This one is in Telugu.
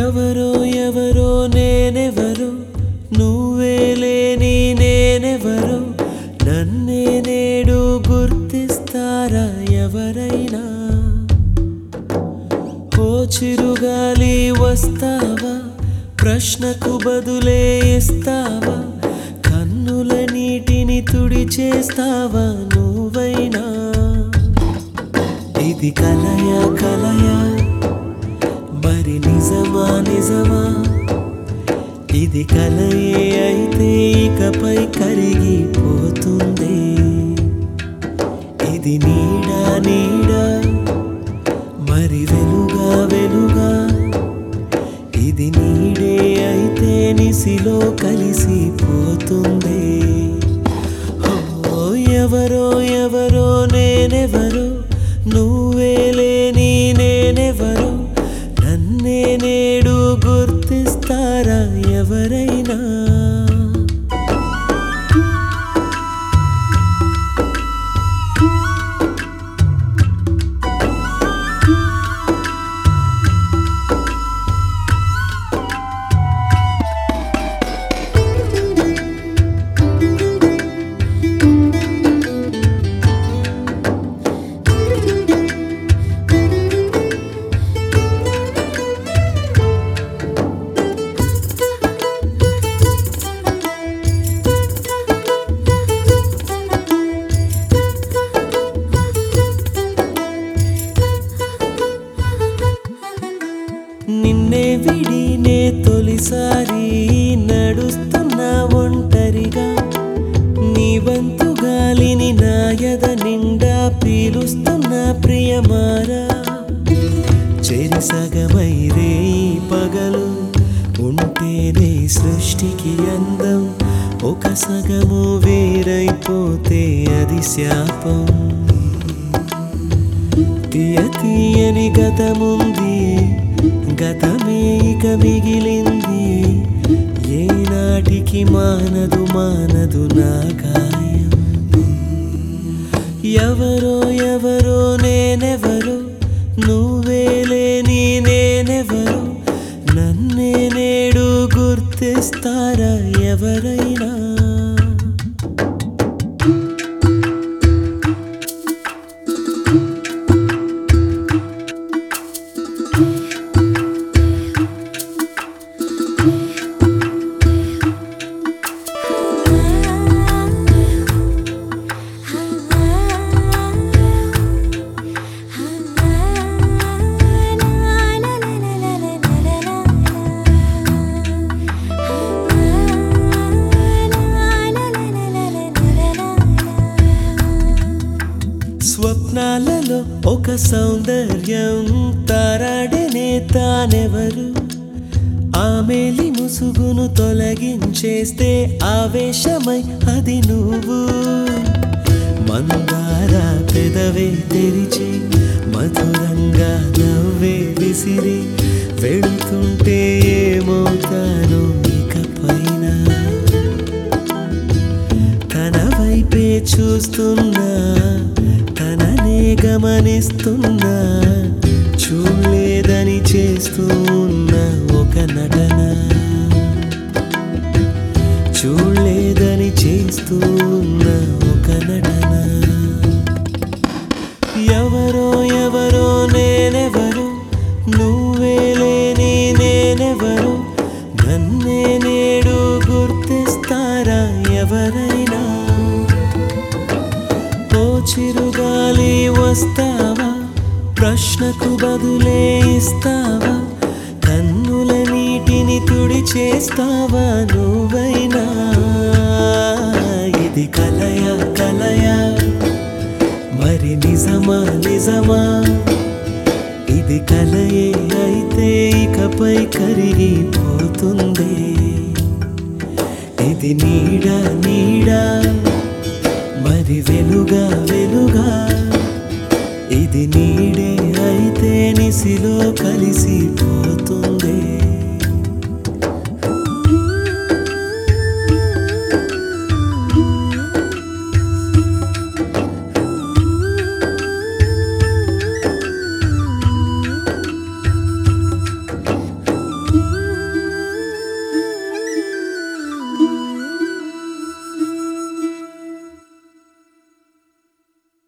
ఎవరో ఎవరో నేనెవరో నువ్వే లేని నేనెవరో నన్నే నేడు గుర్తిస్తారా ఎవరైనా ఓ చిరుగాలి వస్తావా ప్రశ్నకు బదులే ఇస్తావా కన్నుల నీటిని తుడిచేస్తావా నువ్వైనా ఇది కలయా కలయా మరి నిజమా నిజమా ఇది కలయే అయితే ఇకపై కరిగిపోతుంది ఇది నీడా నీడా మరి వెలుగా వెలుగా ఇది నీడే అయితే నిసిలో కలిసిపోతుంది ఓ ఎవరో ఎవరో నేనెవరో నువ్వే లేని నేనెవరో నన్నే నేడు గుర్తిస్తారా ఎవరైనా నిన్నే విడి నే తొలిసారి నడుస్తున్నా ఒంటరిగా నీ వంతు గాలిని నా యద నిండా పీలుస్తున్న ప్రియమారా చెరి సగమై రే పగలు ఉంటేనే సృష్టికి అందం ఒక సగము వేరైపోతే అది శాపం తీయ తీయని గతముంది గతమే ఇక మిగిలింది ఏనాటికి మానదు మానదు నా గాయం ఎవరో ఎవరో నేనెవరో నువ్వే లేని నేనెవరో నన్నే నేడు గుర్తిస్తారా ఎవరైనా స్వప్నాలలో ఒక సౌందర్యం తారాడనే తానెవరు ఆమెలి ముసుగును తొలగించేస్తే ఆవేశమై అది నువ్వు మందార పెదవే తెరిచి మధురంగా నవ్వే విసిరి వెళుతుంటే ఏమవుతాను ఇకపైన తన వైపే చూస్తున్నా తననే గమనిస్తున్నా చూడలేదని చేస్తూ ఉన్న ఒక నటన చూడలేదని చేస్తూ ఉన్న ఒక నటన ఎవరో ఎవరో నేనెవరో నువ్వే లేని నేనెవరో నన్నే నేడు గుర్తిస్తారా ఎవరైనా ఓ చిరుగాలి వస్తావా ప్రశ్నకు బదులే ఇస్తావా కన్నుల నీటిని తుడి చేస్తావా నువ్వైనా ఇది కలయా కలయా మరి నిజమా నిజమా ఇది కలయే అయితే ఇకపై కరిగిపోతుంది ఇది నీడ నీడ మరి వెలుగా వెలుగా ఇది నీడే అయితే నిసిలో కలిసిపోతుంది